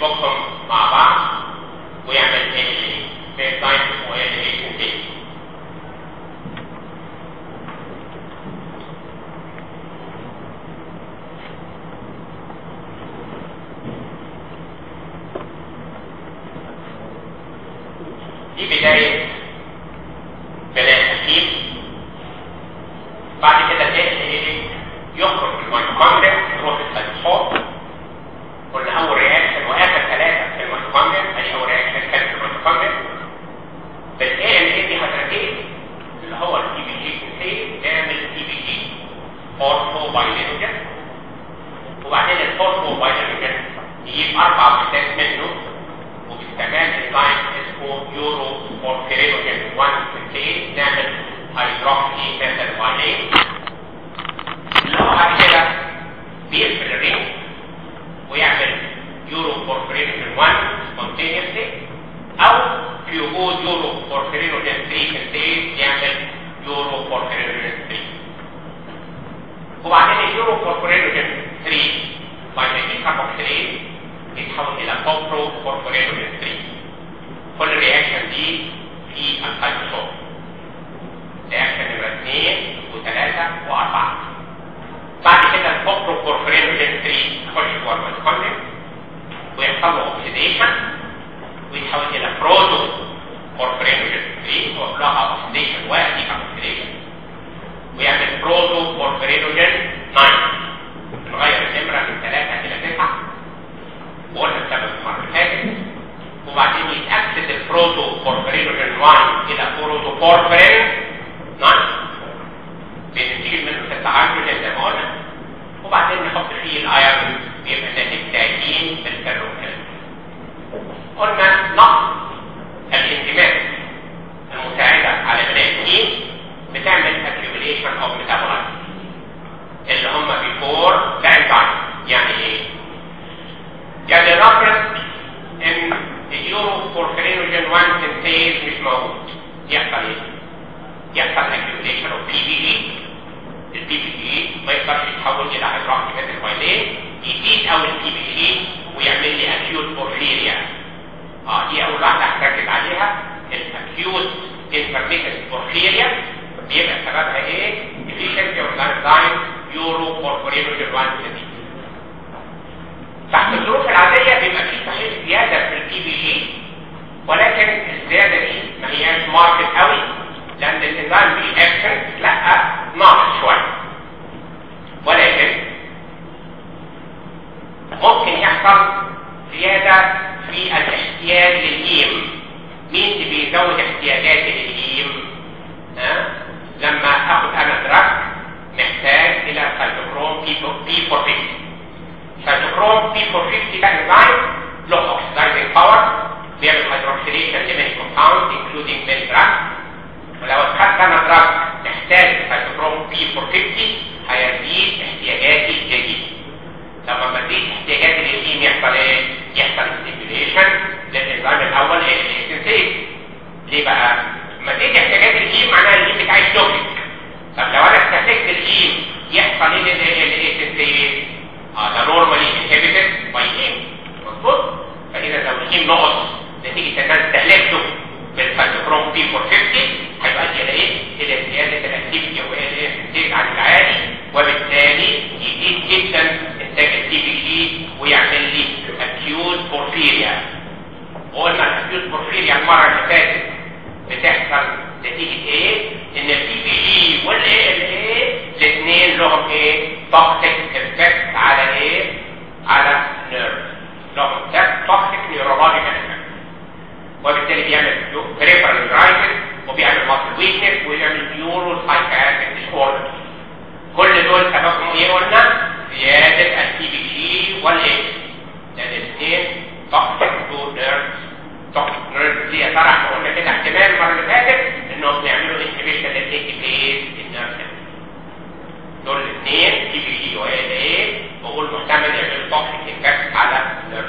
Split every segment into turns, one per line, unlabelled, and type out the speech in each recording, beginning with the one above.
يفكهم مع بعض ويعمل ال في انزيم اسمه ال اي سنتيز دي بداية بناء الحكيم بعد كده تاني يخرج من الميتوكوندريا يروح السيتوسول قلنا اول رياكشن واخر ثلاثه في الميتوكوندريا ادي اول رياكشن كانت في الميتوكوندريا بالاي ان اي دي هتركيز اللي هو التي بي جي سي تعمل تي بي جي اورثو بايلينجن وبعدين الاورثو بايلينجن يجيب اربع وحدات منه وباستعمال انزيم اسمه يورو بورفيرينوجين 1 سنتين نعمل هيدروكسي ميثيل بايلين اللي هو بعد كده بيقفل الرينج ويعمل يورو بورفيرينوجين 1 سبونتينيوسلي او في وجود يورو بورفيرينوجين 3 سنتين يعمل يورو بورفيرينوجين 3 وبعدين اليورو بورفيرينوجين 3 بعد ما يجي كاربوكسيليز يتحول الى كوبرو بورفيرينوجين 3 كل الرياكشن دي في السايتوسول رياكشن نمرة 2 و3 و4 بعد كده الكوبرو بورفيرينوجين 3 يخش جوه الميتوكوندريا ويحصل له اوكسيديشن ويتحول الى بروتو بورفيرينوجين 3 وقبلها اوكسيديشن وادي اوكسيديشن ويعمل بروتو بورفيرينوجين 9 نغير النمره من 3 الى 9 وقلنا السبب المره اللي فاتت وبعدين يتاكسد البروتو بورفيرينوجين 1 الى بروتو بورفيرين 9 بنتيجه منه 6 هيدروجين زي ما قلنا وبعدين نحط فيه الايرون يبقى ناتج 30 في الفيروكال قلنا نقص الانزيمات المساعده على بناء الجين بتعمل accumulation of metabolites اللي هم before the enzyme يعني ايه؟ يعني نفرض ان اليورو بورفيرينوجين 1 سنتيز مش موجود يحصل ايه؟ يحصل accumulation of PBG البي بي جي ما يقدرش يتحول الى هيدروكسي ميثيل بايلين يزيد او البي بي جي ويعمل لي اكيوت بورفيريا اه دي اول واحده هتركز عليها الاكيوت انترميتنت بورفيريا بيبقى سببها ايه؟ efficiency of enzyme يورو بورفيرينوجين 1 سنتيز تحت الظروف العاديه بيبقى في صحيح زياده في البي بي جي ولكن الزياده دي ما هياش ماركت قوي لان الانزيم مش اكشن لا ناقص شويه ولكن ممكن يحصل زياده في الاحتياج للهيم مين اللي بيزود احتياجاتي للهيم ها لما اخد انا دراج محتاج الى سيتوكروم بي 450 سيتوكروم بي 450 ده انزيم له اوكسيدايزنج باور بيعمل هيدروكسيليشن لميني كومباوند انكلودينج ميني دراج ولو اتخذت انا دراج محتاج سيتوكروم بي 450 هيزيد احتياجاتي الجديده لما بزيد احتياجاتي للهيم يحصل ايه؟ يحصل ستيميوليشن للانزيم الاول ايه السنتيز ليه بقى؟ لما زيد احتياجات الهيم معناها الهيم بتاعي توكسيك طب لو انا استهلكت الهيم يحصل ايه للسنتيز؟ اه ده نورمالي انهبيتد باي هيم مظبوط؟ فاذا لو الهيم نقص نتيجه ان انا استهلكته بالسيتوكروم بي 450 هيؤدي الى ايه؟ الى زياده الاكتيفيتي او الانتاج عن العادي وبالتالي يزيد جدا انتاج التي بي جي ويعمل لي اكيوت بورفيريا وقلنا الاكيوت بورفيريا المره اللي فاتت بتحصل نتيجه ايه؟ ان التي بي جي والاي ال اي الاثنين لهم ايه؟ توكسيك افكت على ايه؟ على نيرف لهم توكسيك نيورولوجيكال افكت وبالتالي بيعمل بريفرال رايتس وبيعمل ماسل ويكنس ويعمل نيورو سايكاتريك ديسوردر كل دول سببهم ايه قلنا زياده التي بي جي والاكس لان الاثنين توكسيك تو نيرف توكسيك نيرف دي يا ترى احنا قلنا كده احتمال المره اللي فاتت انهم بيعملوا انهبيشن للاي تي بيز النيرف دول الاثنين تي بي جي وايه ايه بقول محتمل يعملوا توكسيك افكت على النيرف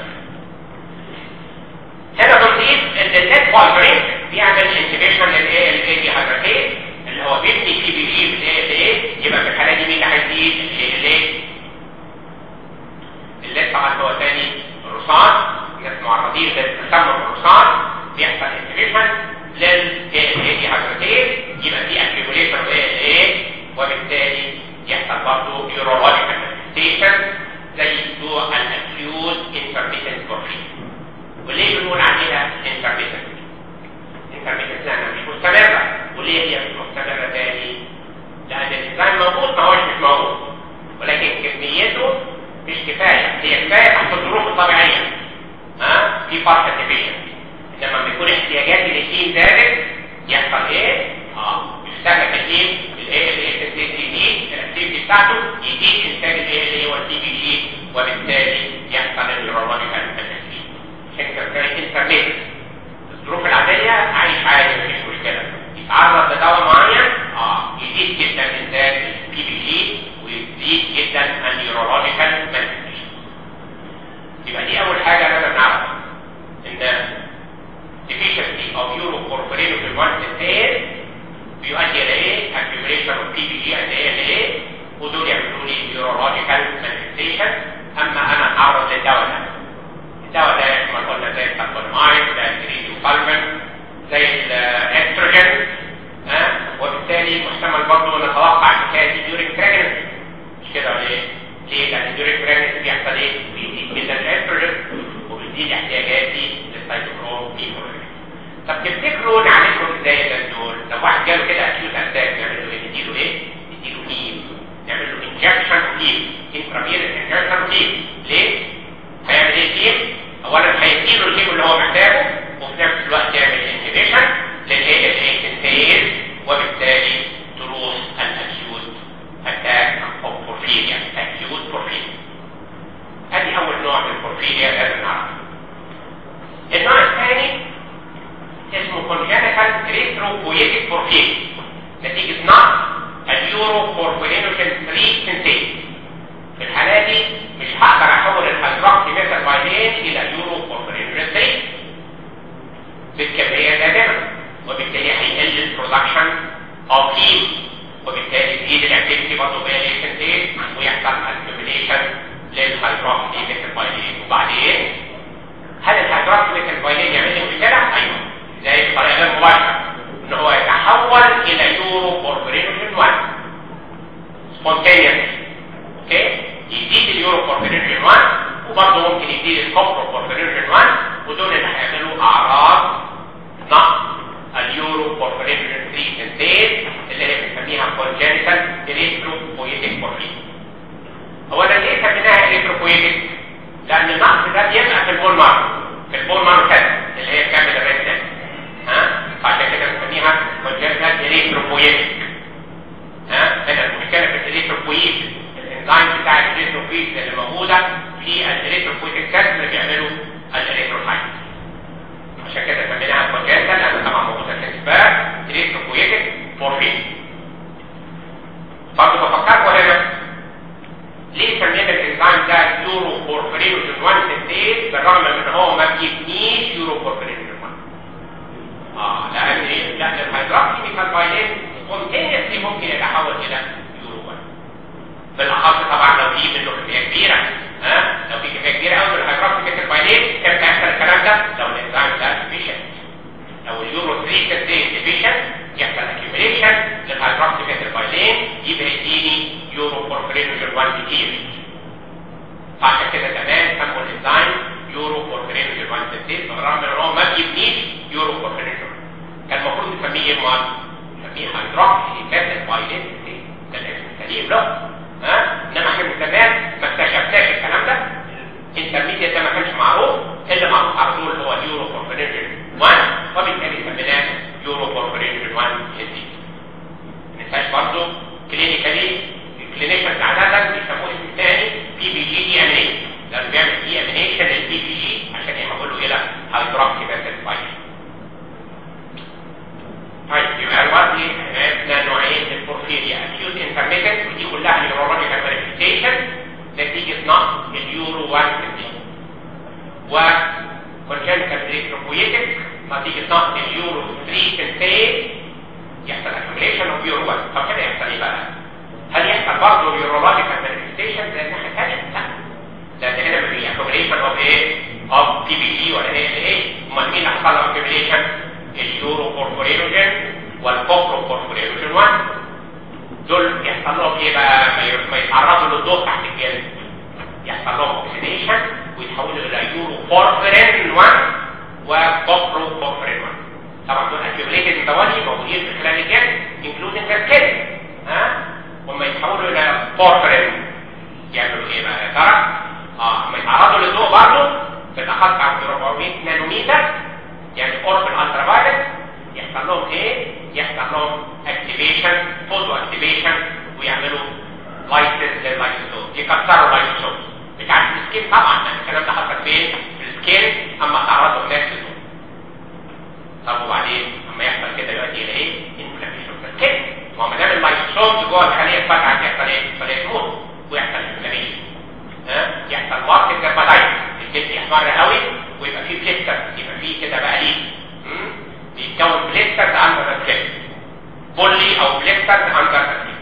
هنا بنضيف ان النت فايبرين بيعمل انتجريشن للاي ال اي دي هيدروكيز اللي هو بيبني سي بي جي بالاي ال اي يبقى في الحاله دي مين اللي هيزيد الاي ال اي اللي طبعا هو ثاني الرصاص تفاصيل تسمى الرصاص بيحصل انهبيشن لل دي هيدروتيز يبقى في اكيوميليشن ايه وبالتالي يحصل برضه نيورولوجيكال مانيفستيشن زي بتوع الاكيوت انترميتنت بورفين وليه بنقول عليها انترميتنت انترميتنت لانها مش مستمره وليه هي مش مستمره تاني لان الانسان موجود ما هوش مش موجود ولكن كميته مش كفايه هي كفايه تحت الظروف الطبيعيه ها في فرق ديفيشنسي انما لما يكون احتياجات الاثنين زادت يحصل ايه اه يستهلك الايه الايه الايه يزيد الاكتيفيتي بتاعته يزيد انتاج الايه اللي هو الدي بي جي وبالتالي يحصل النيورولوجيكال افكشن عشان كده كانت انترميت الظروف العاديه عايش عادي مفيش مشكله يتعرض لدواء معين اه يزيد جدا انتاج البي بي جي ويزيد جدا النيورولوجيكال مانيفستيشن يبقى دي اول حاجه لازم نعرفها ان deficiency of urocorporated 1 synthase بيؤدي الى ايه؟ accumulation of PPG and ALA ودول يعملوا لي neurological manifestation اما انا اتعرض للدواء ده الدواء ده زي ما قلنا زي السلفونمايد زي الجريديوفالمين زي الاستروجين ها وبالتالي محتمل برضه نتوقع حكايه اليورين بريجنسي مش كده ولا ايه؟ ليه؟ لان اليورين بريجنسي بيحصل ايه؟ بيزيد جدا الاستروجين وبيزيد احتياجاتي للسيتوكروم ميكروجين طب تفتكروا نعالجهم ازاي ده دول؟ لو واحد جاله كده اكيوت اتاك نعمل له ايه؟ نديله ايه؟ نديله هيم نعمل له انجكشن هيم انترافيرس انجكشن هيم ليه؟ هيعمل ايه فيه؟ اولا هيديله الهيم اللي هو محتاجه وفي نفس الوقت يعمل انهبيشن للايه الانتنتيز وبالتالي تروح الاكيوت اتاك او بورفيريا اكيوت بورفيريا ادي اول نوع من البورفيريا لازم نعرفه النوع الثاني اسمه congenital retropoietic porphyria نتيجة نقص اليورو بورفيرينوجين 3 سنتين في الحالة دي مش هقدر احول الهيدروكسي ميثيل بايلين الى يورو بورفيرينوجين 3 بالكمية دائما وبالتالي هيقل البرودكشن اوف هيم وبالتالي تزيد الاكتيفيتي برضه بين السنتين ويحصل اكيوميليشن للهيدروكسي ميثيل بايلين وبعدين هل الهيدروكسي ميثيل بايلين يعمل لي مشكلة؟ ايوه زي بطريقه غير مباشره ان هو يتحول الى يورو بورفيرينوجين 1 سبونتينيوس اوكي يزيد اليورو بورفيرينوجين 1 وبرضه ممكن يزيد الكوبرو بورفيرينوجين 1 ودول اللي هيعملوا اعراض نقص اليورو بورفيرينوجين 3 سنتيز اللي هي بنسميها كونجنتال اريثروبويتيك بورفيرين اولا ليه سميناها اريثروبويتيك؟ لان النقص ده بيبقى في البول مارو في البول مارو اللي هي كامل الريد ها عشان كده بنسميها كونجنتال اريثروبويتيك ها هنا المشكله في الاريثروبويت الانزيم بتاع الاريثروبويت اللي موجوده في الاريثروبويتيك سيل اللي بيعملوا الاريثروسايت عشان كده سميناها كونجنتال لان طبعا موجوده في الاسباب اريثروبويتيك بورفين برضه بفكركم هنا ليه سمينا الانزيم ده يورو بورفيرينوجين 1 سنتيز بالرغم من ان هو ما بيبنيش يورو بورفيرينوجين 1 اه لان ايه؟ لان الهيدروكسي ميثايلين سبونتينيوسلي ممكن يتحول الى يورو 1 بالاخص طبعا لو في منه كميه كبيره ها لو في كميه كبيره قوي من الهيدروكسي ميثايلين كان بيحصل الكلام ده لو الانزيم ده ديفيشنت لو اليورو 3 سنتيز ديفيشنت يحصل اكيوميليشن للهيدروكسي ميثايلين يبقى يديني يورو بورفيرينوجين 1 كتير فعشان كده زمان سموا الانزيم يورو بورفيرينوجين 1 سنتيز بالرغم ان هو ما بيبنيش يورو بورفيرينوجين كان المفروض نسميه ايه مال؟ نسميه هيدروكسي ميثيل بايلين سنتيز ده الاسم السليم له ها انما احنا من زمان ما اكتشفناش الكلام ده الانترميديت ده ما كانش معروف اللي معروف على طول هو اليورو بورفيرينوجين 1 وبالتالي سميناه يورو بورفيرينوجين 1 سنتيز ما ننساش برضه كلينيكالي الكلينيشنز عادة بيسموه اسم ثاني بي بي جي دي امينيشن لانه بيعمل دي امينيشن للبي بي جي عشان يحوله الى هيدروكسي ميثيل بايلين طيب يبقى دلوقتي عرفنا نوعين من البورفيريا اكيوت انترميتنت ودي كلها نيورولوجيكال مانيفستيشن نتيجه نقص اليورو 1 و كونجنتال ريتروبويتك نتيجه نقص اليورو 3 سنتيز يحصل اكيوميليشن اوف يورو 1 طب كده يحصل ايه بقى؟ هل يحصل برضه نيورولوجيكال مانيفستيشن زي الناحيه الثانيه؟ لا لان هنا مفيش اكوميليشن اوف ايه؟ اوف بي بي جي ولا ايه امال مين اللي حصل له اكيوميليشن اليورو كوربورينوجين والكوبرو كوربورينوجين 1 دول يحصل لهم ايه بقى ما يتعرضوا للضوء تحت الجلد يحصل لهم اوكسيديشن ويتحولوا الى يورو كوربورين 1 وكوبرو كوربورين 1 طبعا دول اكيوميليتد متوالي موجودين في خلال الجلد انكلودنج السكن ها وما يتحولوا الى كوربورين يعملوا ايه بقى يا ترى اه لما يتعرضوا للضوء برضه بالاخص عند 400 نانومتر يعني قرب الالترا فايلت يحصل لهم ايه يحصل لهم اكتيفيشن فوتو اكتيفيشن ويعملوا لايسيس لللايسوسوم يكسروا اللايسوسوم بتاع السكين طبعا الكلام ده حصل فين في السكين اما تعرضوا هناك للضوء طب وبعدين اما يحصل كده يؤدي الى ايه انفلاميشن في السكين ما دام اللايسوسوم جوه الخليه اتفتحت يحصل ايه الخليه تموت ويحصل انفلاميشن ها يحصل ماركت جربادايت الجلد يحمر قوي ويبقى فيه بليستر يبقى فيه كده بقى ليه بيتكون بليستر اندر الجلد بولي او بليستر اندر الجلد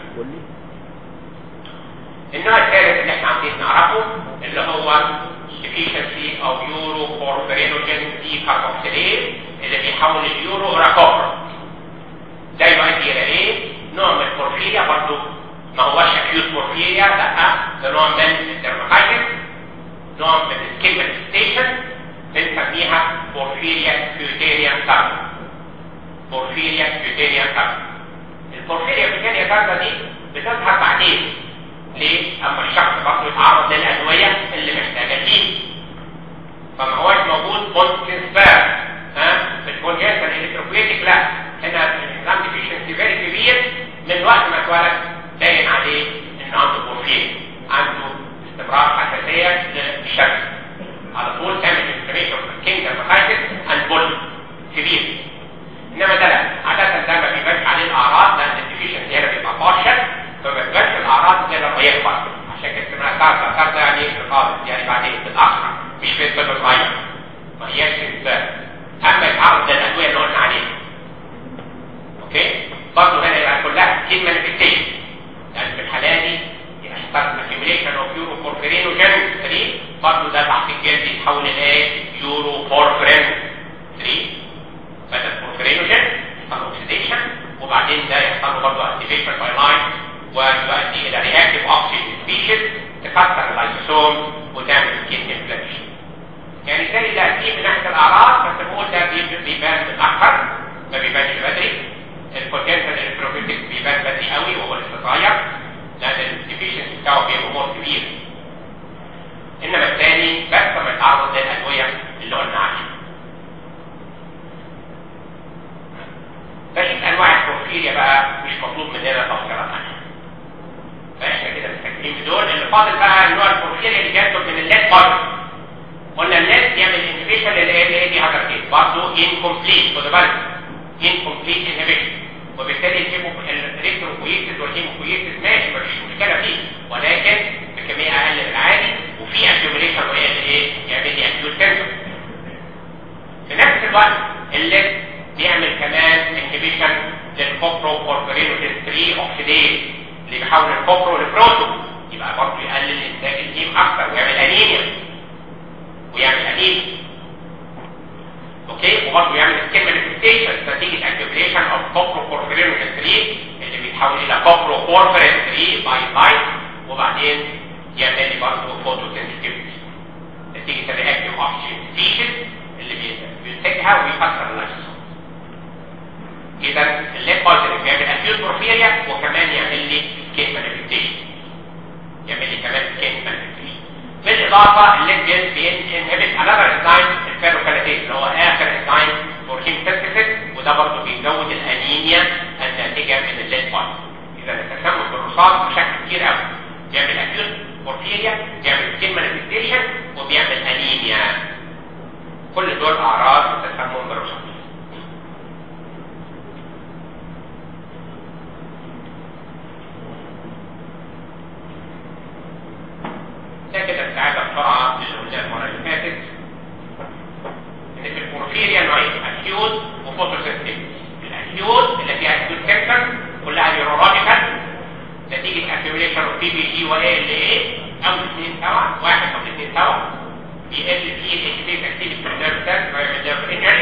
النوع الثالث اللي احنا عايزين نعرفه اللي هو deficiency of urocorporinogen decarboxylase اللي بيحول اليورو الى كوبر ده يؤدي الى ايه؟ نوع من البورفيريا برضه ما هوش اكيوت بورفيريا لا ده نوع من الدرماتايتس نوع من السكين مانيفستيشن بنسميها بورفيريا كيوتيريان كارد بورفيريا كيوتيريان كارد البورفيريا كيوتيريان كارد دي بتظهر بعدين ليه؟ اما الشخص برضه يتعرض للادويه اللي محتاجه ليه فما هوش موجود بونكنسبار ها في الكونجنتال الكتروبيتيك لا هنا الانزيم ديفيشنسي فيري كبير من وقت ما اتولد باين عليه انه عنده بورفيريا عنده استمرار حساسيه للشمس على طول تعمل انفلاميشن في الكينجر مخايتس اند بول كبير انما ده لا عاده ده ما بيبانش عليه الاعراض لان الديفيشنسي هنا بيبقى بارشل فما بيبانش الاعراض غير لما يكبر عشان كده اسمها كارتا كارتا يعني انقاذ يعني بعدين بتاخر مش في السن صغير ما هياش انسان اما يتعرض للادويه اللي قلنا عليها اوكي برضه هنا يبقى كلها كين مانيفستيشن يعني في الحاله دي يحصل accumulation of uroporphyrinogen 3 برضه ده تحت الجلد يتحول الى uroporphyrin 3 فده البورفيرينوجين يحصل اوكسيديشن وبعدين ده يحصل له برضه اكتيفيشن باي لاين ويؤدي الى رياكتيف اوكسجين سبيشيز تكسر اللايسوسوم وتعمل سكين انفلاميشن يعني زي ده في من ناحيه الاعراض بس بقول ده بيبان متاخر ما بيبانش بدري البوتنشال البروفيتك بيبان بدري قوي وهو لسه صغير لان الديفيشنسي بتاعه بيبقى امور كبير انما الثاني بس لما يتعرض للادويه اللي قلنا عليها بقيت انواع البورفيريا بقى مش مطلوب مننا تفصيلات عنها فاحنا كده مستكفين بدول اللي فاضل بقى نوع البورفيريا اللي جاته من الليد بارد قلنا الليد يعمل انهبيشن للاي دي هايبرتيز برضه انكمبليت خد بالك انكمبليت انهبيشن وبالتالي الريتروكويتس والهيموكويتس ماشي مفيش مشكله فيه ولكن بكميه اقل من العادي وفي اكيوميليشن وهي اللي ايه يعمل لي اكيوت كانسر في نفس الوقت الليد بيعمل كمان انهبيشن للكوبرو كوربورينوجين 3 اوكسيديز اللي بيحول الكوبرو لبروتو يبقى برضه يقلل انتاج الهيم اكتر ويعمل انيميا ويعمل انيميا اوكي وبرضه يعمل سكين مانيفستيشن نتيجه اكيوميليشن اوف كوبرو كوربورينوجين 3 اللي بيتحول الى كوبرو كوربورين 3 باي لايت وبعدين يعمل لي برضه فوتو سنسيتيفيتي نتيجه الرياكتيف اوكسجين سبيشيز اللي بينتجها ويكسر اللايسوسوم اذا الليد بوزيتيف بيعمل اكيوت بورفيريا وكمان يعمل لي سكين مانيفستيشن يعمل لي كمان سكين مانيفستيشن بالاضافه الليد بينهبت انذر انزيم الفيروكالاتيز اللي هو اخر انزيم فور هيموستاسيس وده برضه بيزود الانيميا الناتجه من الليد بوزيتيف اذا التسمم بالرصاص بشكل كبير قوي بيعمل اكيوت بورفيريا بيعمل سكين مانيفستيشن وبيعمل انيميا كل دول اعراض التسمم بالرصاص ده كده بتاعتها بسرعه اللي قلناها المره اللي فاتت ان في البورفيريا نوعين اكيوت وفوتوسيستيك الاكيوت اللي فيها اكيوت كانسر كلها نيورولوجيكال نتيجه اكيوميليشن اوف بي بي جي واي ال اي او الاثنين سوا واحد او الاثنين سوا بي ال بي اتش بي اكتيفيتي في النيرف سيلز ويعمل نيرف انجري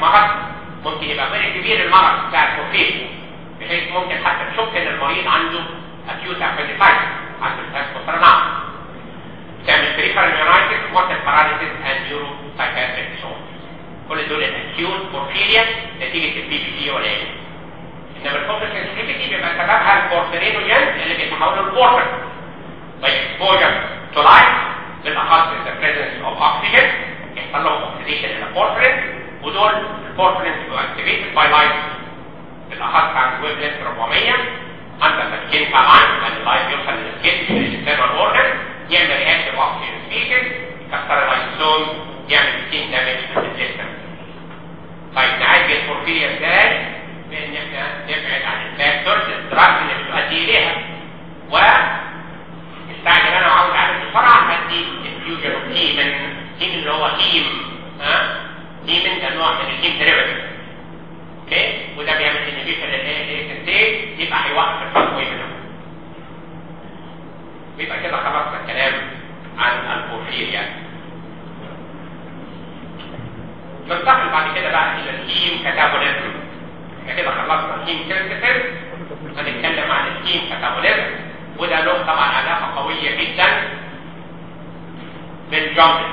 مرض ممكن يبقى غير كبير المرض بتاع البورفيريا بحيث ممكن حتى تشك ان المريض عنده acute appendicitis عنده الاسبوترنام تعمل peripheral neuritis mortal paralysis and neuropsychiatric disorders كل دول الاكيوت بورفيريا نتيجه البي بي سي ولا ايه انما الفوكس sensitivity بيبقى سببها البورفيرينوجين اللي بيتحولوا لبورفين by exposure to light بالاخص in the presence of oxygen يحصل لهم oxidation الى porphyrin ودول البورفيرين بيبقوا activated by light بالاخص عند ويف لينث 400 عند السكين طبعا لان اللايت يوصل للسكين في الانترنال اورجن يعمل رياكشن اوكسجين سبيشيز يكسر اللايسوم يعمل سكين دامج في السيستم طيب نعالج البورفيريا ازاي؟ بان احنا نبعد عن الفاكتورز الدراجز اللي بتؤدي اليها و مستعجل انا وعاوز اعمل بسرعه بدي انفيوجن اوف هيمن هيمن اللي هو هيم ها هيمن ده نوع من الهيم ديريفاتيف اوكي وده بيعمل انهبيشن للاي يبقى هيوقف الفاكتور منه ويبقى كده خلصنا الكلام عن البورفيريا ننتقل بعد كده بقى الى الهيم كاتابوليزم احنا كده خلصنا الهيم سينثيسيس هنتكلم عن الهيم كاتابوليزم وده له طبعا علاقه قويه جدا بالجنجل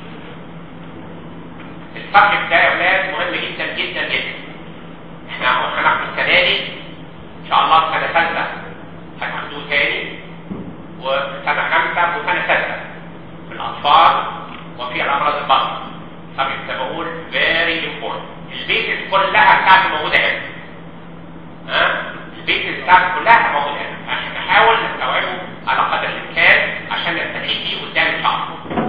السبجكت ده يا اولاد مهم جدا جدا جدا احنا هناخد السنه دي ان شاء الله في سنه ثالثه هناخدوه تاني وسنه خمسه وسنه سته في الاطفال وفي الامراض البطن طب انت بقول very important البيسز كلها بتاعتي موجوده هنا ها البيسز بتاعتي كلها موجوده هنا عشان نحاول نستوعبه على قدر الامكان عشان نستفيد بيه قدام ان شاء الله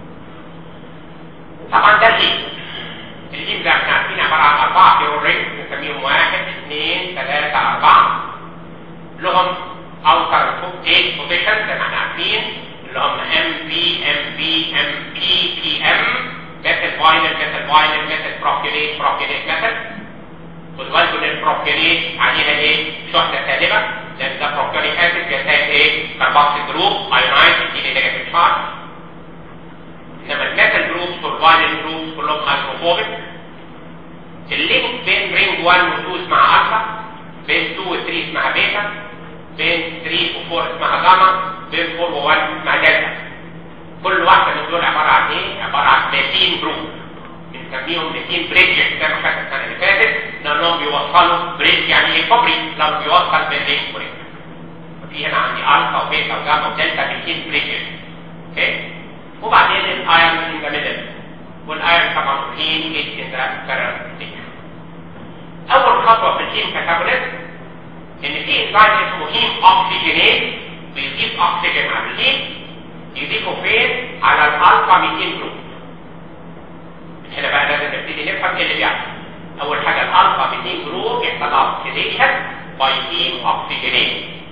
طبعا ده الهيم الهيم ده احنا عارفين عباره عن اربعه بيرو رينج نسميهم واحد اثنين ثلاثه اربعه لهم اوتر ايت بوزيشن زي ما احنا عارفين اللي هم ام بي ام بي ام بي بي ام ميثل فاينل ميثل فاينل ميثل بروكيليت بروكيليت ميثل خد بالكم ان البروكيليت عليها ايه شحنه سالبه لان ده بروكيليك اسيد بيحتاج ايه كربوكسيل جروب ايونايز يديني نيجاتيف شارج انما الميثل جروبس والفاينل جروبس كلهم هيدروفوبيك اللينك بين رينج 1 و 2 اسمها الفا بين 2 و 3 اسمها بيتا بين 3 و 4 اسمها جاما بين 4 و 1 اسمها دلتا كل واحده من دول عباره عن ايه عباره عن ميثين جروب بنسميهم ميثين بريدج زي ما خدنا السنه اللي فاتت لانهم بيوصلوا بريدج يعني ايه كوبري لما بيوصل بين رينج ورينج في هنا عندي الفا وبيتا وجاما ودلتا ميثين بريدج اوكي وبعدين الايرون ان ذا ميدل والايرون طبعا هين is in the parent اول خطوه في الهيم كاتابوليزم ان في انزيم اسمه هيم اوكسجينيز بيضيف اكسجين على الهيم يضيفه فين على الالفا 200 جروب هنا بقى لازم نبتدي نفهم ايه اللي بيحصل اول حاجه الالفا 200 جروب يحصل اوكسيديشن باي هيم اوكسجينيز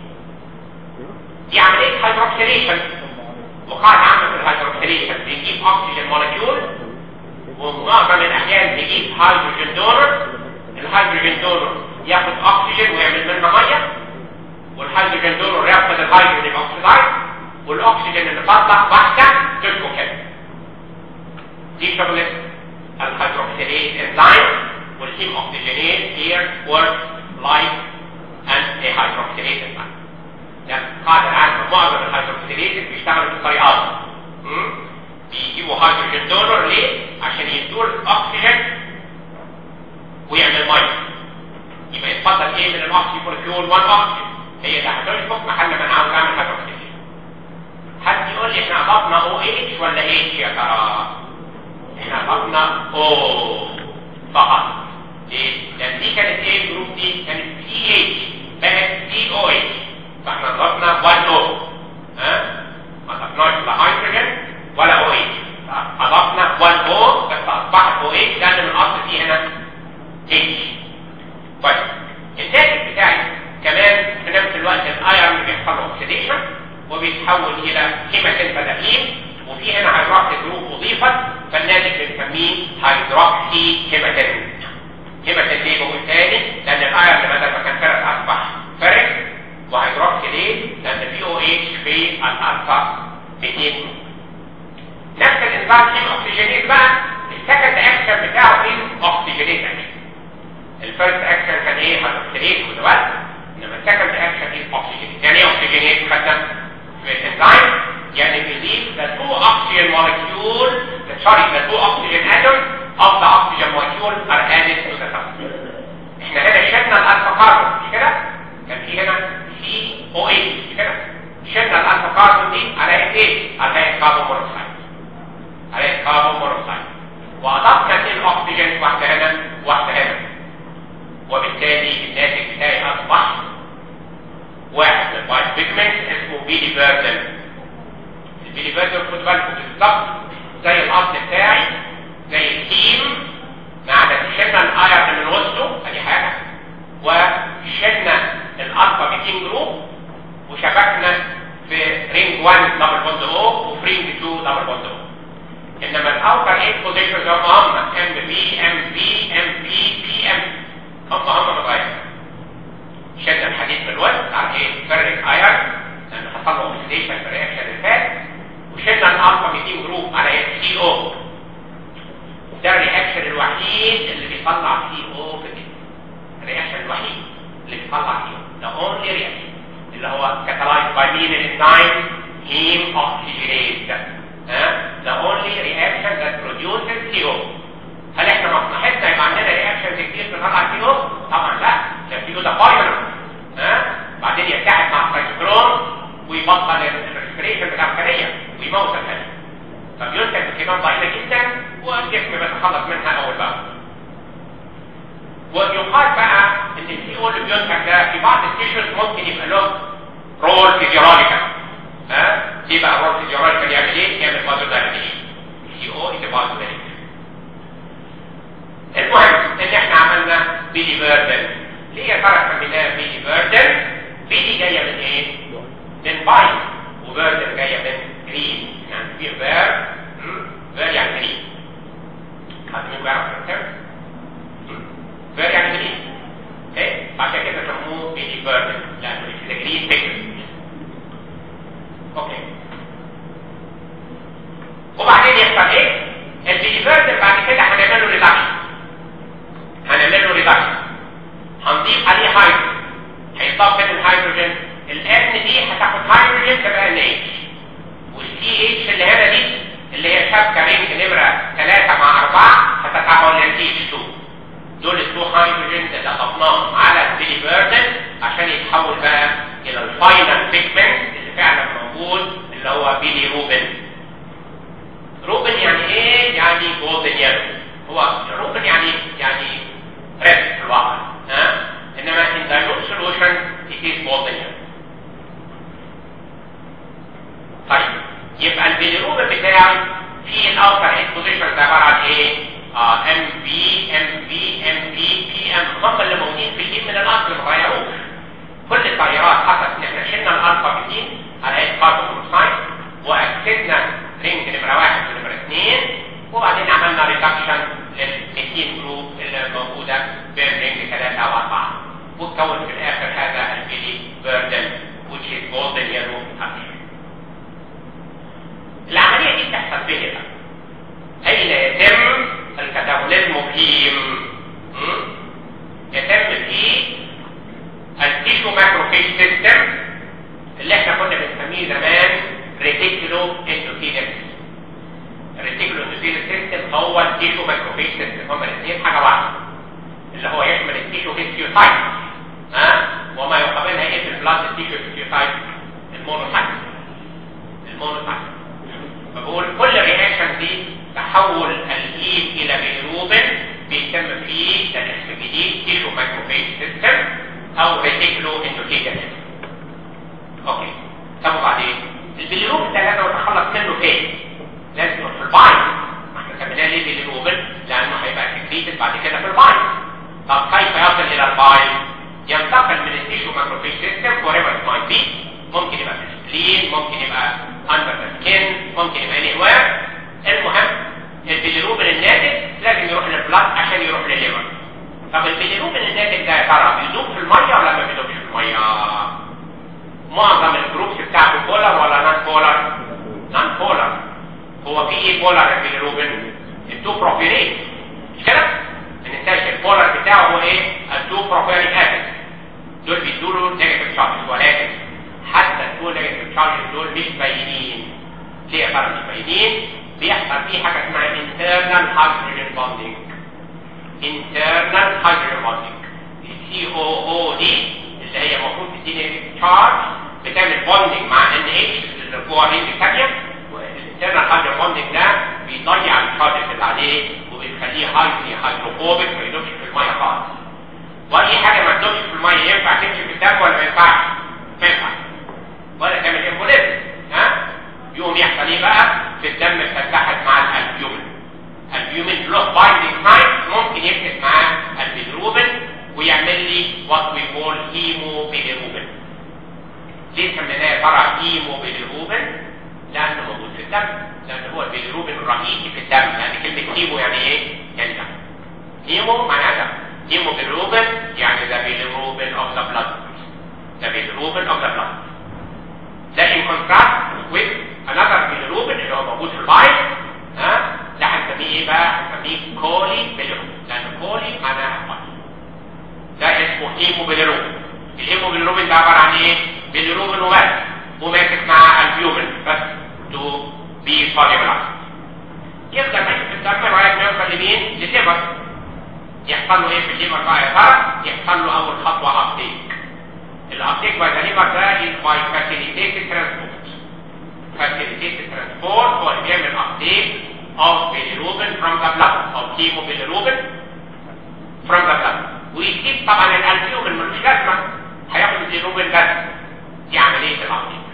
دي عمليه هيدروكسيليشن وقاعدة عامة في الهيدروكسيليشن بيجيب اكسجين مولكيول ومعظم الاحيان بيجيب هيدروجين دونر الهيدروجين دونر ياخد اكسجين ويعمل منه ميه والهيدروجين دونر ياخد الهيدروجين الاكسيدايد والاكسجين اللي فضل واحده تشبه كده دي شغله الهيدروكسيليز انزيم والهيم اوكسجينيز here work like an a hydroxylase enzyme ده قاعدة العامة معظم الهيدروكسيليز بيشتغلوا بالطريقة دي بيجيبوا هيدروجين دونر ليه؟ عشان يدوا اكسجين ويعمل ميه يبقى يتفضل ايه من الاكسجين مولكيول 1 اكسجين هي اللي هتشبك محل ما انا عاوز اعمل هيدروكسيليز حد يقول لي احنا اضفنا او اتش ولا اتش يا ترى؟ احنا اضفنا او فقط ليه؟ لان دي كانت ايه الجروب دي؟ كانت سي اتش بقت سي او اتش فاحنا ضفنا 1 او ها ما ضفناش لا هيدروجين ولا او اتش اضفنا 1 او بس اصبحت او اتش لان من الاصل دي هنا اتش طيب الناتج بتاعي كمان في نفس الوقت الايرون بيحصل له اوكسيديشن وبيتحول الى كيميكال بدائل وفي هنا هيدروكسي جروب اضيفت فالناتج بنسميه هيدروكسي كيميكال كيميكال ليه بقول تاني لان الايرون بدل ما كان فرق اصبح فرق وهيدروكسي ليه؟ لان في او اتش في الالفا 200 نفس الانزيم هيم اوكسجينيز بقى السكند اكشن بتاعه ايه؟ اوكسجين اوكسجينيت اكشن الفيرست اكشن كان ايه هيدروكسيليت ودوات انما السكند اكشن ايه اوكسجينيت يعني ايه اوكسجينيت خدنا في الانزيم يعني believe the two oxygen molecule the, sorry the two oxygen atom of the oxygen molecule are added to the substance احنا هنا شلنا الالفا كاربون مش كده كان في هنا سي او اي مش كده شلنا الالفا كاربون دي على ايه على هيئه كاربون مونوكسيد على هيئه كاربون مونوكسيد واضفنا اثنين اكسجين واحده هنا واحده هنا وبالتالي الناتج بتاعي اصبح واحد من الوايت بيجمنت اسمه بيلي بيردن البيلي بيردن خد بالكم بالظبط زي الاصل بتاعي زي الهيم ما عدا شلنا الايرن من وسطه ادي حاجه وشلنا الالفا 200 جروب وشبكنا في رينج 1 دبل بوند او وفي رينج 2 دبل بوند او انما الاوتر 8 بوزيشنز هم هم ام بي ام بي ام بي بي ام هم هم متغيرين شلنا الحديد من الوسط على ايه فرق ايرن لان حصل له اوكسيديشن في الرياكشن اللي فات وشلنا الالفا 200 جروب على سي او ده الرياكشن الوحيد اللي بيطلع سي او في الجسم الرياكشن الوحيد اللي بيطلع سي او ده اونلي رياكشن اللي هو كاتالايز باي مين الانزيم هيم اوكسجينيز ها the only reaction that produces CO هل احنا مصلحتنا يبقى عندنا رياكشنز كتير بتطلع CO طبعا لا ده CO ده بايرن ها بعدين يتحد مع السيتوكروم ويبطل الريسبريشن بتاع الخليه ويموت الخليه فبينتج بكميات ضئيله جدا والجسم بيتخلص منها اول باول ويقال بقى ان السي او اللي بينتج ده في بعض التيشرز ممكن يبقى له رول فيزيولوجيكال ها دي بقى رول فيزيولوجيكال يعمل ايه؟ يعمل بازو دايليشن السي او از بازو دايليشن المهم ان احنا عملنا بيلي بيردن ليه يا ترى سميناها بيلي بيردن؟ بيلي جايه من ايه؟ من باي وبيردن جايه من جرين يعني في بير بير يعني جرين حد منكم يعرف الكلام؟ بير يعني جرين ايه؟ عشان كده سموه بيلي بيردن لانه it's a green pigment اوكي وبعدين يحصل ايه البيليفيرد بعد كده هنعمل له ريدكشن هنعمل له ريدكشن هنضيف عليه هيدروجين هيضاف من الهيدروجين الان دي هتاخد هيدروجين تبقى ان اتش والسي اتش اللي هنا دي اللي هي شبكه رينج نمره 3 مع 4 هتتحول لسي اتش 2 دول التو هيدروجين اللي اضفناهم على البيليفيردن عشان يتحول بقى الى الفاينل بيجمنت اللي فعلا موجود اللي هو بيلي روبن روبن يعني ايه يعني جولدن يلو هو روبن يعني يعني ريد في الواقع ها انما in dilute solution it is golden yellow طيب يبقى البيليروبن بتاعي في الاوتر اكسبوزيشن ده عباره عن ايه ام بي ام بي ام بي بي ام هم اللي موجودين في الجين من الاصل ما غيروش كل التغييرات حصلت ان احنا شلنا الالفا بتين على هيئه كاربون مونوكسيد واكدنا رينج نمره واحد ونمره اثنين وبعدين عملنا ريدكشن للميثين جروب اللي موجوده بين رينج ثلاثه او اربعه وتكون في الاخر هذا البيلي بيردن which is golden yellow action. العمليه دي بتحصل فين بقى؟ اين يتم الكتابوليزم هيم يتم في التيشو ماكروفيج سيستم اللي احنا كنا بنسميه زمان ريتيكولو اندوثيليال الريتيكولو اندوثيليال سيستم هو التيشو ماكروفيج سيستم هما الاثنين حاجه واحده اللي هو يشمل التيشو هيستيوسايت ها وما يقابلها ايه في البلاد التيشو هيستيوسايت المونوسايت المونوسايت فبقول كل رياكشن دي تحول الهيم الى بيروبين بيتم فيه ده اسم جديد تيشو مايكروفيج سيستم او ريتيكلو اندوثيليال اوكي طب وبعدين البيليروبين ده لازم اتخلص منه فين لازم يروح في الباين ما احنا سميناه ليه بيليروبين لانه هيبقى سكريتد بعد كده في الباين طب كيف يصل الى الباين ينتقل من التيشو مايكروفيج سيستم فور ايفر مايت بي ممكن يبقى في السبلين ممكن يبقى اندر ذا سكين ممكن يبقى اني وير المهم البيليروبين الناتج لازم يروح للبلاد عشان يروح للليفر طب البيليروبين الناتج ده يا ترى بيدوب في الميه ولا ما بيدوبش في الميه معظم الجروبس بتاعته بولر ولا نان بولر نان بولر هو في ايه بولر البيليروبين التو بروبيريت مش كده ما ننساش البولر بتاعه هو ايه التو بروبيريك اسيد دول بيدوا له نيجاتيف شارج ولكن حتى التو نيجاتيف شارج دول مش باينين ليه يا ترى مش باينين بيحصل فيه حاجه اسمها internal hydrogen bonding internal hydrogen bonding السي او او دي اللي هي المفروض تديني تشارج بتعمل بوندنج مع ان اتش اللي جوه رينج ثانيه والانترنال هايدروجين بوندنج ده بيضيع الشارج اللي عليه وبيخليه هايدري هيدروفوبيك ما يدوبش في الميه خالص واي حاجه ما تدوبش في الميه ينفع تمشي في الدم ولا ما ينفعش؟ ما ينفعش ولا تعمل امبوليزم ها يقوم يحصل ايه بقى في الدم تتحد مع الالبيومين الالبيومين له بايندينج سايت ممكن يفكس معاه البيلروبين ويعمل لي وات وي كول هيمو بيلروبين ليه سميناه يا ترى هيمو بيلروبين لانه موجود في الدم لان هو البيلروبين الرئيسي في الدم يعني كلمه هيمو يعني ايه يعني دم هيمو معناها دم هيمو بيلروبين يعني ذا بيلروبين اوف ذا بلاد ذا بيلروبين اوف ذا بلاد ده in contrast with another bilirubin اللي هو موجود في البايل ها ده هنسميه ايه بقى هنسميه كولي بيليروبين لان كولي معناها بايل ده اسمه هيموبيليروبين الهيموبيليروبين ده عباره عن ايه بيليروبين وبس وماسك مع البيومين بس تو بي solubilized يفضل ماشي في الدم لغايه ما يوصل لمين للليفر يحصل له ايه في الليفر بقى يا ترى يحصل له اول خطوه ابتيك الابتيك باي ذا ليفر ده is by facilitated transport facilitated transport هو اللي بيعمل uptake of bilirubin from the blood of hemobilirubin from the blood ويسيب طبعا الالبيومين ملوش لازمه هياخد البيليروبين بس دي عمليه الابتيك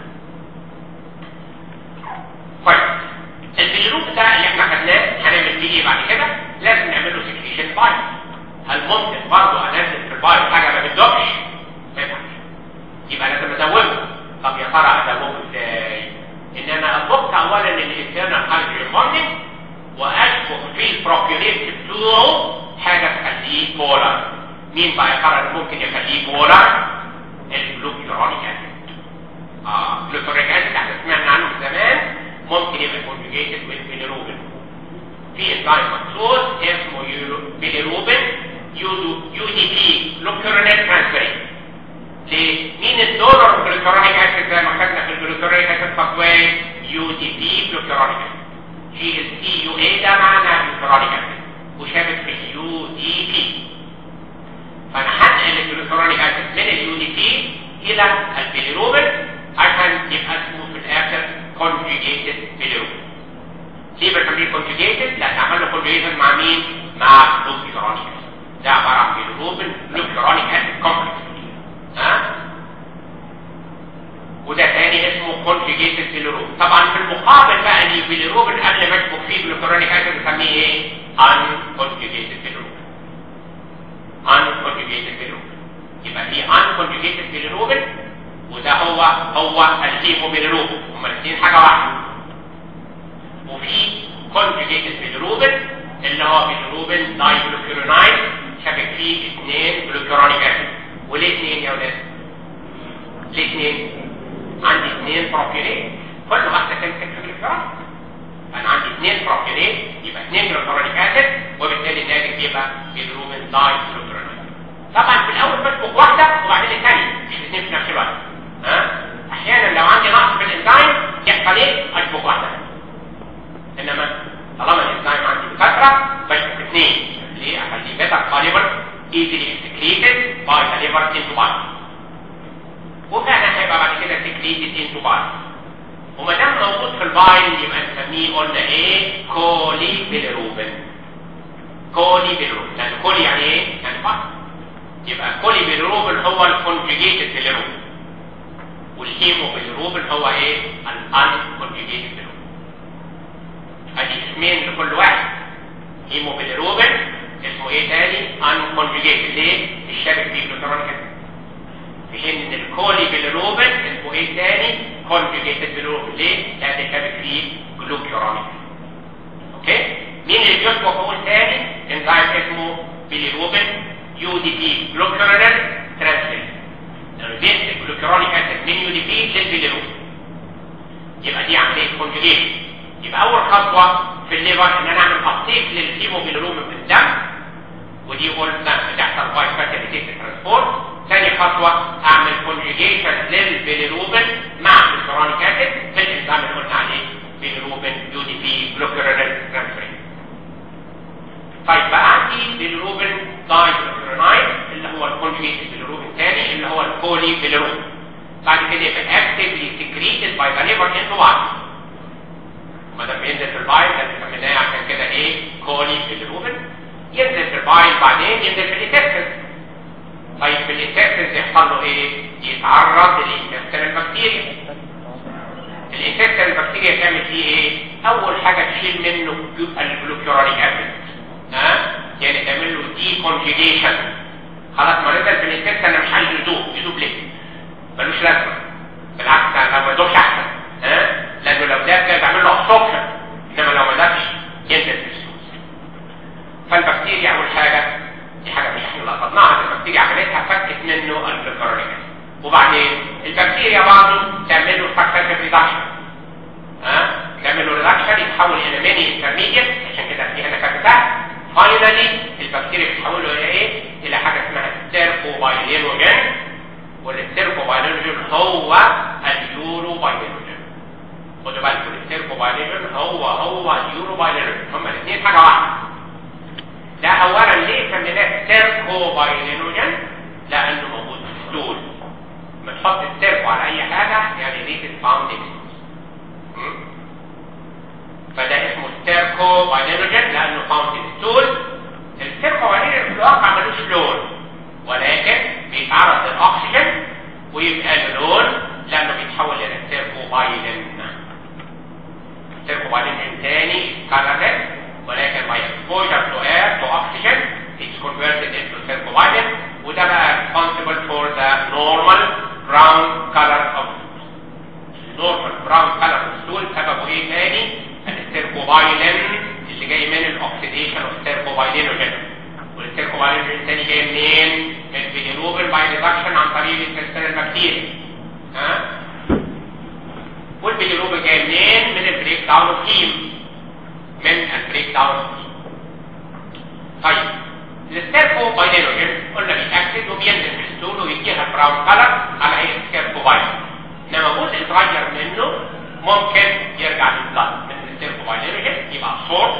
طيب البيليروبين ده اللي احنا خدناه هنعمل فيه ايه بعد كده لازم نعمل له سكريشن بايل هل ممكن برضه انزل في البايل حاجه ما بتدوبش ما ينفعش يبقى لازم ازوده طب يا ترى ازوده ازاي ان انا افك اولا الانترنال هايدروجين بوندنج واشفك في البروبيوليت بتوعه حاجه تخليه بولر مين بقى يا ترى اللي ممكن يخليه بولر الجلوكيورونيك اسيد اه الجلوكيورونيك اسيد احنا سمعنا عنه من زمان ممكن يبقى كونجيجيتد بالبيليروبين في انزيم مخصوص اسمه بيليروبين يو دي بي جلوكيورونيك ترانسفيريز ليه؟ مين الدونر جلوكيورونيك اسيد زي ما خدنا في الجلوكيورونيك اسيد باثواي يو دي بي جلوكيورونيك اسيد جي ال سي يو اي ده معنى جلوكيورونيك اسيد وشابك في اليو دي بي فانا هنقل الجلوكيورونيك اسيد من اليو دي بي الى البيليروبين عشان يبقى اسمه في الاخر conjugated bilirubin ليه بنسميه conjugated؟ لان عملنا conjugation مع مين؟ مع الجلوكيورونيك اسيد ده عباره عن بيليروبين جلوكيورونيك اسيد كومبلكس ها وده تاني اسمه conjugated bilirubin طبعا في المقابل بقى ان البيليروبين قبل ما اشبك فيه جلوكيورونيك اسيد بنسميه ايه unconjugated bilirubin unconjugated bilirubin يبقى في unconjugated bilirubin وده هو هو الهيموبيليروبين هما الاثنين حاجه واحده وفي conjugated bilirubin اللي هو bilirubin diglucuronide شابك فيه اثنين جلوكيورونيك اسيد وليه اثنين يا ولاد ليه اثنين عندي اثنين بروبيونات كل واحده تمسك في الجلوكيورونيك انا عندي اثنين بروبيونات يبقى اثنين جلوكيورونيك اسيد وبالتالي الناتج يبقى بيلروبين داي جلوكيورونيك طبعا في الاول بسبق واحده وبعدين الثانيه مش الاثنين في نفس الوقت ها احيانا لو عندي نقص في الانزيم يحصل ايه اشبك واحده انما طالما الانزيم عندي بكثره بشبك اثنين ليه اخليه بيتا سوليبل easily excreted by the liver into body وفعلا هيبقى بعد كده secreted into body وما دام موجود في البايل يبقى نسميه قلنا ايه كولي بيلروبين كولي بيلروبين لان كولي يعني ايه يعني بايل يبقى كولي بيلروبين هو الكونجيجيتد بيلروبين والهيمو بيلروبين هو ايه الان كونجيجيتد بيلروبين ادي اسمين لكل واحد هيمو بيلروبين اسمه ايه تاني unconjugated ليه الشبك فيه جلوكرونيك في حين ان الكولي بيلروبين اسمه ايه تاني conjugated بيلروبين ليه لان الشبك فيه جلوكرونيك اوكي مين اللي بيشبك هو الثاني انزيم اسمه بيلروبين يو دي بي جلوكرونيك ترانسفير لانه بيمسك جلوكرونيك اسيد من يو دي بي للبيلروبين يبقى دي عمليه كونجوجيشن يبقى اول خطوه في الليفر ان انا اعمل ابتيك للهيموجلوبين في الدم ودي قلنا بتحصل باي فاتيليتيت ترانسبورت ثاني خطوه اعمل كونجيجيشن للبيليروبين مع الفرونيك اسيد في الانزيم اللي قلنا عليه بيليروبين يو دي بي جلوكيرونيل ترانسفيريز طيب بقى عندي بيليروبين دايجلوكيرونايد اللي هو الكونجيجيتد بيليروبين ثاني اللي هو الكولي بيليروبين بعد كده يبقى اكتفلي سكريتد باي ذا ليفر انتو واحد ما دام بينزل في البايل ده سميناه عشان كده ايه كولي بيليروبين ينزل في البايل بعدين ينزل في الانتستين طيب في الانتستين يحصل له ايه يتعرض للانتستين البكتيريا الانتستين البكتيريا تعمل فيه ايه اول حاجه تشيل منه الجلوكيورونيك اسيد ها يعني تعمل له دي كونجيجيشن خلاص ما نزل في الانتستين انا مش عايز يدوب يدوب ليه ملوش لازمه بالعكس انا ما يدوبش احسن ها لانه لو داب كده تعمل له ابسوربشن انما لو ما دابش ينزل في السوس فالبكتيريا اول حاجه دي حاجه مش احنا قصدناها البكتيريا عملتها فكت منه الجلوكورونيك وبعدين البكتيريا برضه تعمل له سكسيسيف ريدكشن ها تعمل له ريدكشن يتحول الى ميني انترميديت عشان كده في هنا فاكتها فاينلي البكتيريا بتتحول الى ايه الى حاجه اسمها ستيركوبايلينوجين والستيركوبايلينوجين هو اليوروبايلينوجين خدوا بالكم الستيركوبايلينوجين هو هو اليوروبايلينوجين هما الاثنين حاجه واحده ده اولا ليه سميناه ستيركوبايلينوجين لانه موجود في الستول ما تحط الستيركو على اي حاجه يعني دي تتفاوند فده اسمه ستيركوبايلينوجين لانه فاوند ستول الستيركوبايلينوجين في الواقع ملوش لون ولكن بيتعرض للاكسجين ويبقى له لون لانه بيتحول الى ستيركوبايلين ستيركوبايلين تاني كاربون ولكن by exposure to air to oxygen it's converted into stercobilin وده بقى responsible for the normal brown color of normal brown color of stool سببه ايه تاني الستيركوبايلين اللي جاي من الاكسيديشن اوف ستيركوبايلينوجين والستيركوبايلينوجين التاني جاي منين؟ من البيليروبين باي ريدكشن عن طريق الانتستين البكتيريا ها والبيليروبين جاي منين؟ من البريك داون اوف هيم من البريك داون اوف هيم طيب الستيركوبايلينوجين قلنا بيتاكد وبينزل في الستول ويديها براون كلر على هيئه ستيركوبايلين انما جزء صغير منه ممكن يرجع للبلاد من الستيركوبايلينوجين يبقى صور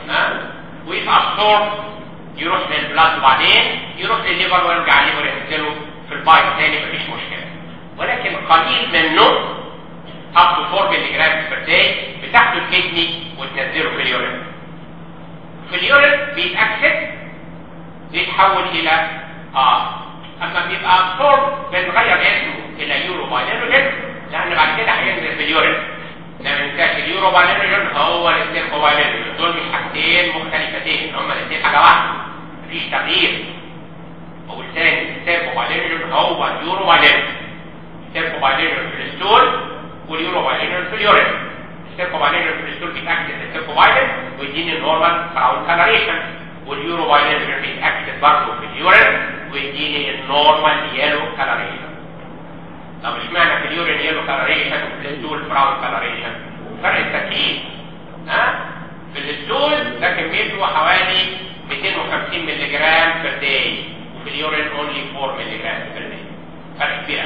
ويبقى صور يروح للبلاد وبعدين يروح للليفر ويرجع الليفر ينزله في البايت تاني مفيش مشكله ولكن قليل منه up to 4 ملي جرام per day بتاخده الكدني وتنزله في اليورين في اليورين بيتاكسد بيتحول الى اه اما بيبقى absorb بنغير اسمه الى يورو بايلينوجين لان بعد كده هينزل في اليورين ما ننساش اليورو بايلينوجين هو الاستيركو بايلينوجين دول مش حاجتين مختلفتين هما الاثنين حاجه واحده مفيش تغيير اقول تاني الاستيركو بايلينوجين هو اليورو بايلينوجين الاستيركو بايلينوجين في الستول واليورو بايلينوجين في اليورين الاستيركو بايلينوجين في الستول بيتاكد الاستيركو بايلين ويديني النورمال براون كلريشن واليورو بايلينوجين بيتاكد برضه في اليورين ويديني النورمال يلو كلريشن طب اشمعنى في اليورين يلو كلريشن وفي الستول براون كلريشن فرق التركيز ها في الستول ده كميته حوالي 250 مللي جرام بير داي وفي اليورين اونلي 4 مللي جرام بير داي فرق كبير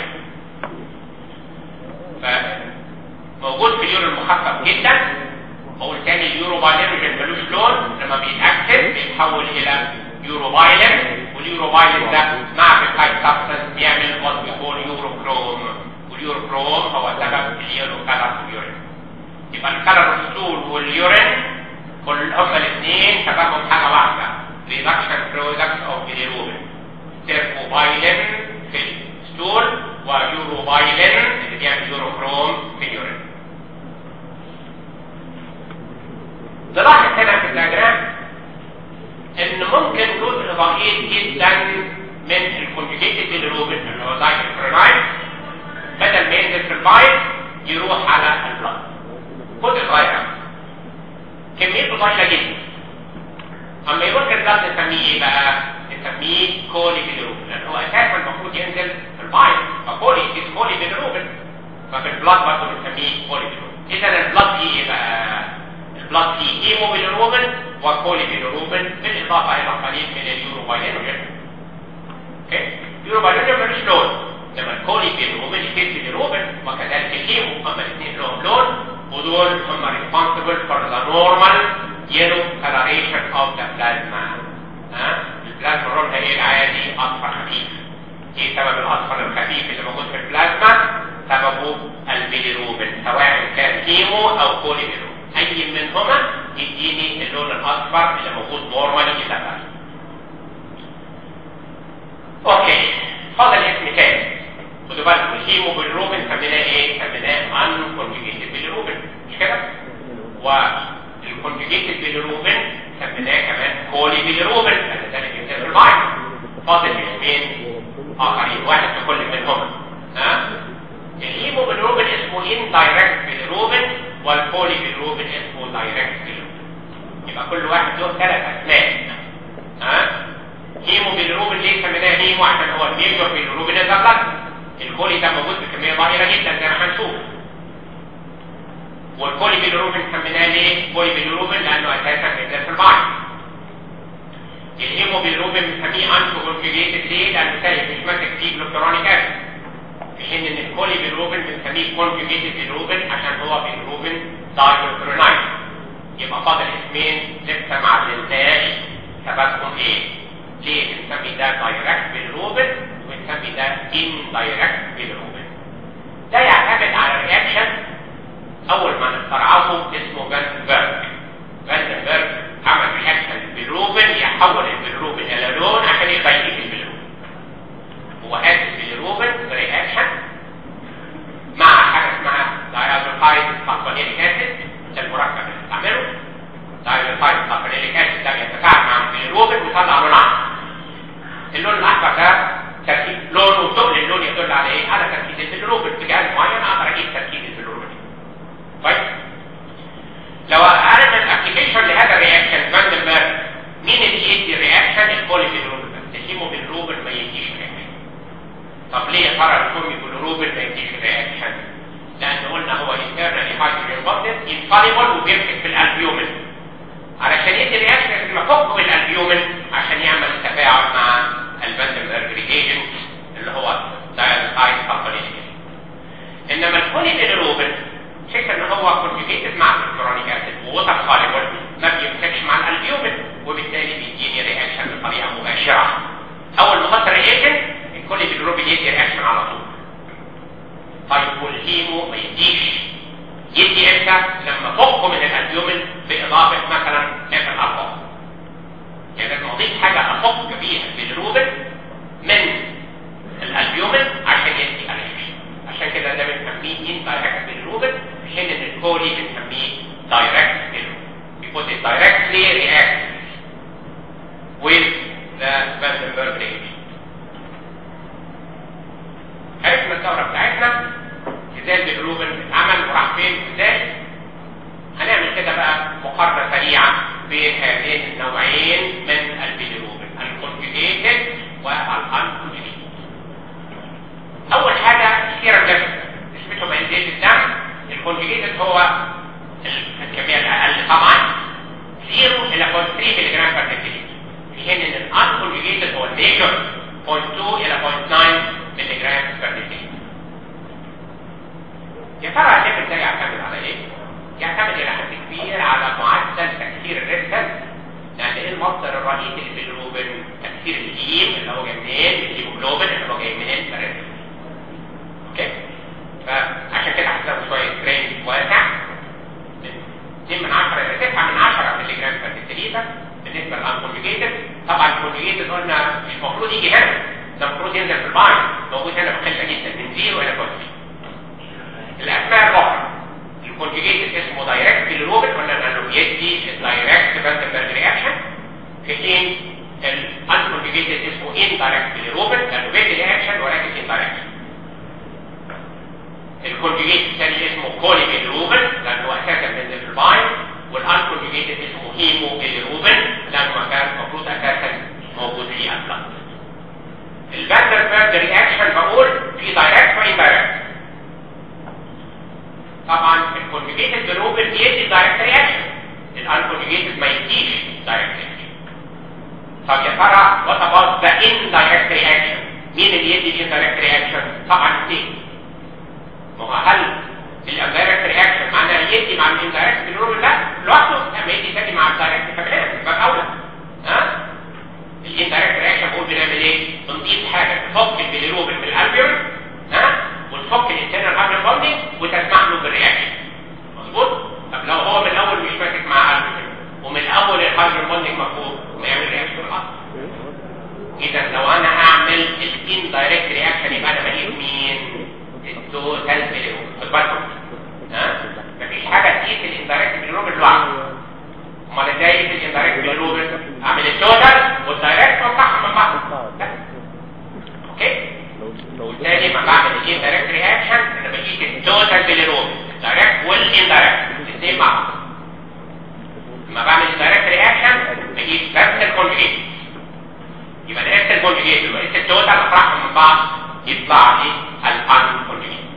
فموجود في اليورين مخفف جدا بقول تاني اليورو بايلين ملوش لون لما بيتاكسد بيتحول الى يورو بايلين واليورو بايلين ده مع بيبتايد سبستنس بيعمل وات بيقول يورو كروم واليورو كروم هو سبب اليورو كلر في اليورين يبقى الكلر الستول واليورين كل هما الاثنين سببهم حاجه واحده ريدكشن برودكت اوف بيليروبين تيركوبايلين في الستول ويوروبايلين اللي بيعمل يوروكروم في اليورين نلاحظ هنا في الدياجرام ان ممكن جزء ضئيل جدا من الكونجيجيتد بيليروبين اللي هو دايكلوفرينايد بدل ما ينزل في البايل يروح على البلد جزء صغير كميته ضئيله جدا اما يروح البلد نسميه ايه بقى نسميه كولي بيليروبين لان هو اساسا المفروض ينزل في البايل فكولي از كولي بيليروبين ففي البلد برضه بنسميه كولي بيليروبين اذا البلد دي ايه بقى البلاد فيه هيموبيليروبين وكوليبيليروبين بالاضافه الى قليل من اليوروبايلينوجين اوكي اليوروبايلينوجين ملوش لون لما الكوليبيليروبين يكتب باليوروبين وكذلك الهيمو هما الاثنين لهم لون ودول هم responsible for the normal yellow coloration of the plasma ها البلازما لونها ايه العادي اصفر خفيف ايه سبب الاصفر الخفيف اللي موجود في البلازما سببه البيليروبين سواء كان هيمو او كوليبيليروبين اي منهما يديني اللون الاصفر اللي موجود نورمالي في البلازما اوكي فاضل اسم تاني خدوا بالكم الهيموبيليروبين سميناه ايه سميناه انكونجيجيتد بيليروبين مش كده والكونجيجيتد بيليروبين سميناه كمان كولي بيليروبين لان ده اللي بينزل في الماء فاضل اسمين اخرين واحد في كل منهما ها الهيموبيليروبين اسمه ان دايركت بيليروبين والكولي بيليروبين اسمه دايركت بيليروبين يبقى كل واحد له ثلاث اسماء ها هيموبيليروبين ليه سميناه هيمو عشان هو الميجور بيليروبين الزبلة الكولي ده موجود بكميه ضئيله جدا زي ما هنشوف والكولي بيليروبين سميناه ليه كولي بيليروبين لانه اساسا بينزل في البعض الهيموبيليروبين بنسميه انتو كونجيجيتد ليه لانه سايب مش ماسك فيه جلوكرونيك اسيد في حين ان الكولي بيليروبين بنسميه كونجيجيتد بيليروبين عشان هو بيليروبين دايجلوكرونايد يبقى فاضل اسمين لسه ما عدلناش سببهم ايه ليه بنسمي ده دايركت بيليروبين وبنسمي ده اندايركت بيليروبين ده يعتمد على الرياكشن اول ما نخترعه اسمه فاندنبرج فاندنبرج عمل رياكشن البيليروبين يحول البيليروبين الى لون عشان يغير البيليروبين هو قاس البيليروبين رياكشن مع حاجه اسمها دايازوفايد فاسفونيليك اسيد ده المركب اللي بنستعمله دايازوفايد فاسفونيليك اسيد ده بيتفاعل مع البيليروبين ويطلع لون احمر اللون الاحمر ده تركيب لونه وتقل اللون يدل على ايه؟ على تركيز البيليروبين في جهاز معين اقدر اجيب تركيز البيليروبين طيب لو انا من ابلكيشن لهذا الرياكشن فاندنبرج مين اللي يدي الرياكشن البوليبيليروبين بس الهيموبيليروبين ما يديش رياكشن طب ليه يا ترى الهيموبيليروبين ما يديش رياكشن لان قلنا هو انترنالي هيدروجين بوندد انفاليبل وبيمسك في الالبيومين علشان يدي رياكشن لازم يفك الالبيومين عشان يعمل التفاعل مع الفاندنبرج ريجيشن اللي هو دايزايد فالفونيليك انما البوليبيليروبين فكرة ان هو كونجيجيتد مع الكلورونيك اسيد ووتر سوليبل ما بيمسكش مع الالبيومين وبالتالي بيديني رياكشن بطريقه مباشره اول ما احط رياكشن الكل بالروبين يدي رياكشن على طول طيب والهيمو ما يديش يدي امتى لما فكه من الالبيومين باضافه مثلا اف الالفا يعني لازم اضيف حاجه افك بيها بالروبين من الالبيومين عشان يدي رياكشن عشان كده ده بنسميه indirect bilirubin في حين ان الكولي بنسميه direct bilirubin because it directly reacts with the Vandenberg reaction عرفنا الدورة بتاعتنا ازاي البيلروبين اتعمل وراح فين ازاي هنعمل كده بقى مقارنة سريعة بين هذين النوعين من البيلروبين الكونجيجيتد والانكونجيجيتد اول حاجة سيرم ليفل نسبتهم قد ايه في الدم الكونجيجيتد هو الكمية الاقل طبعا 0 الى 0.3 ملي جرام بر ديسيليتر في حين ان الانكونجيجيتد هو الميجر 0.2 الى 0.9 ملي جرام بر ديسيليتر يا ترى الليفل ده يعتمد على ايه؟ يعتمد الى حد كبير على معدل تكسير الريكتال لان ايه المصدر الرئيسي للبيلروبين تكسير الهيم اللي هو جاي منين؟ الهيموجلوبين اللي هو جاي منين؟ الريكتال اوكي فعشان كده هتلاقوا شويه رينج واسع من 2 من 10 الى 9 من 10 ملي جرام بر ديسيليتر بالنسبه للانكونجيجيتد طبعا الكونجيجيتد قلنا مش المفروض يجي هنا ده المفروض ينزل في الباين موجود هنا بقله جدا من 0 الى 0 الاسماء الاخرى الكونجيجيتد اسمه دايركت بالروبين قلنا انه بيدي الدايركت فانتنبرج رياكشن في حين الانكونجيجيتد اسمه ان دايركت بالروبين لانه بيدي رياكشن ولكن ان دايركت الكونجيجيت الثاني اسمه كولي بالروبين لانه اساسا بينزل في الباين والانكونجيجيت اسمه هيمو بالروبين لانه كان المفروض اساسا موجود في البلد الفاندربرج رياكشن بقول في دايركت واندايركت طبعا الكونجيجيت بالروبين بيدي دايركت رياكشن الانكونجيتد ما يديش دايركت رياكشن طب يا ترى وات اباوت ذا اندايركت رياكشن مين اللي يدي الاندايركت رياكشن طبعا الاثنين ما هو هل الاندايركت رياكشن معناه يدي مع الاندايركت بالروبين لا لوحده لما يدي تاني مع الدايركت كمان يبقى اولى ها الاندايركت رياكشن بقول بنعمل ايه بنضيف حاجه تفك البيليروبين بالالبيوم ها وتفك الانترنال هابل بوندنج وتسمح له بالرياكشن مظبوط طب لو هو من الاول مش ماسك مع البيوم ومن الاول الهابل بوندنج مفهوم ما يعمل رياكشن الاصل اذا لو انا اعمل الاندايركت رياكشن يبقى انا بجيب مين التوتال بيليروبين خد بالكم ها مفيش حاجه تقيس الاندايركت بيليروبين لوحده امال ازاي اقيس الاندايركت بيليروبين اعمل التوتال والدايركت واطلعهم من بعض لا. اوكي وبالتالي لما بعمل الاندايركت رياكشن انا بجيب التوتال بيليروبين الدايركت والاندايركت الاثنين مع بعض لما بعمل الدايركت رياكشن بجيب بس الكونجيت يبقى انا قست الكونجيت وقست التوتال اطرحهم من بعض يطلع لي الان كونجيت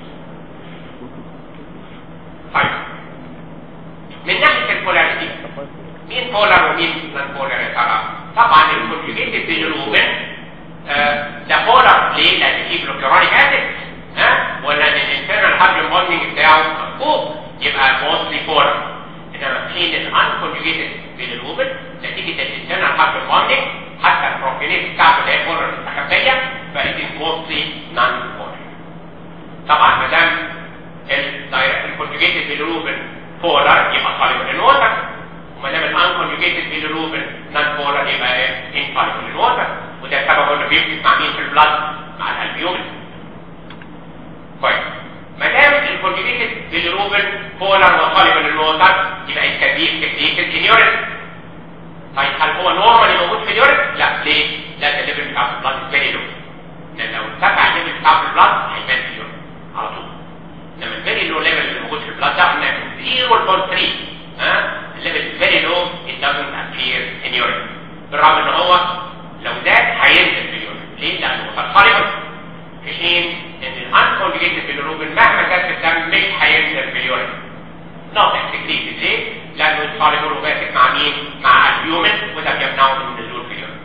طيب من ناحيه البولاريتي مين بولار ومين نون بولار يا ترى طبعا الكونجيت بيليروبين آه ده بولار ليه لان فيه جلوكورونيك اسيد ها ولا الانترنال هابل بوندنج بتاعه مفقود يبقى موستلي بولار انما حين الانكونجيتد بيليروبين نتيجه الانترنال هابل بوندنج حتى البروبينيت بتاعته اللي هي بولار المستخبيه فإت موستلي نون بولار طبعا ما دام الكونجيتد بيليروبين بولار يبقى soluble in water وما دام الانكونجيتد بيليروبين نون بولار يبقى insoluble in water وده سبب انه بيمسك مع مين في البلاد مع الالبيومين كويس ما دام الكونجيتد بيليروبين بولار وسوليبل الوتر يبقى الكبير تكنيك اليورين طيب هل هو نورمالي موجود في اليورين؟ لا ليه؟ لا الليفل بتاع البلاد فيري لو لان لو ارتفع الليفل بتاع البلاد هيبان في اليورين على طول انما الفيري لو ليفل اللي موجود في البلاد ده قلنا 0.3 ها الليفل فيري لو it doesn't appear in urine بالرغم ان هو لو زاد هينزل في اليورين ليه؟ لانه متقارب في حين ان الانكونجيتد بالروبين مهما زاد في الدم مش هينزل في اليورين نوت اكسكريتد ليه؟ لانه الصالب الروباتيك مع مين؟ مع اليومن وده بيمنعه من النزول في اليورين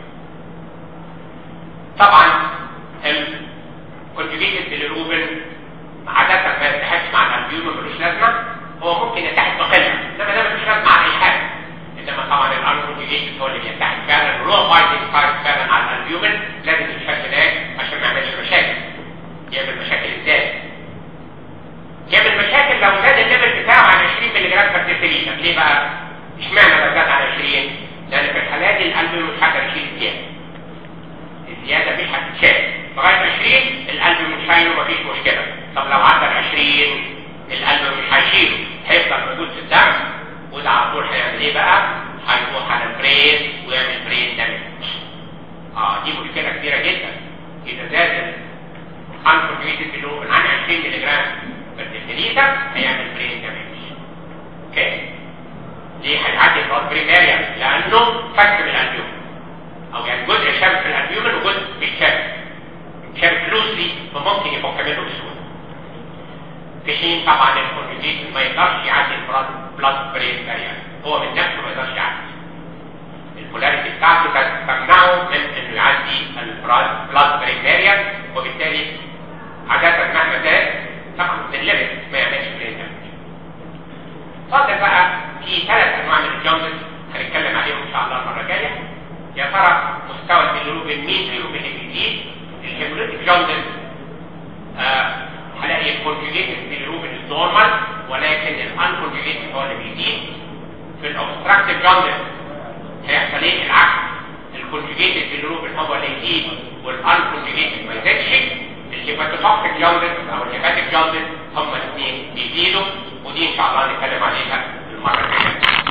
طبعا الكونجيتد بالروبين عادة ما يتحدش مع الالبيوم ملوش لازمة هو ممكن يتحد بقلة انما ده ملوش لازمة على اي حاجة انما طبعا الانكونجيتد هو اللي بيتحد فعلا رو بايتنج سايت فعلا على الالبيومن لازم يتحد هناك عشان ما يعملش مشاكل يعمل مشاكل ازاي يعمل مشاكل لو زاد الليفل بتاعه عن 20 ملي جرام بر ديسيليتر ليه بقى اشمعنى لو زاد عن 20 لان في الحالات دي القلب مش هيقدر يشيل الزياده الزياده مش هتتشال لغايه 20 القلب مش شايله مفيش مشكله طب لو عدى ال 20 القلب مش هيشيله هيفضل موجود في الدم وده على طول هيعمل ايه بقى هيروح على البرين ويعمل برين دامج اه دي مشكله كبيره جدا اذا زاد الانكونجيتد بلوبن عن 20 ملي جرام بالديسيليتر هيعمل برين دامج اوكي ليه هيعدي البلاد برين اريا لانه فك من الالبيوم او يعني جزء شابك في الالبيومن وجزء مش شابك شابك لوسلي فممكن يفك منه بسهوله في حين طبعا الكونجيتد ما يقدرش يعدي البلاد بلاد برين اريا هو من نفسه ما يقدرش يعدي البولاريتي بتاعته تمنعه من انه يعدي البلاد بلاد برين اريا وبالتالي عادة مهما زاد طبعا الليمت ما يعملش برين دامج فاضل بقى في ثلاث انواع من الجوندس هنتكلم عليهم ان شاء الله المره الجايه يا ترى مستوى البيليروبين مين فيهم اللي بيزيد الهيموليتيك جوندس آه هلاقي الكونجيجيتد بيليروبين النورمال ولكن الانكونجيجيتد هو اللي بيزيد في الاوبستراكتيف جوندس هيحصل ايه العكس الكونجيجيتد بيليروبين هو اللي يزيد والانكونجيجيتد ما يزيدش الهيباتوتوكسيك جوندس او الهيباتيك جوندس هما الاثنين بيزيدوا ودي ان شاء الله هنتكلم عليها المره الجايه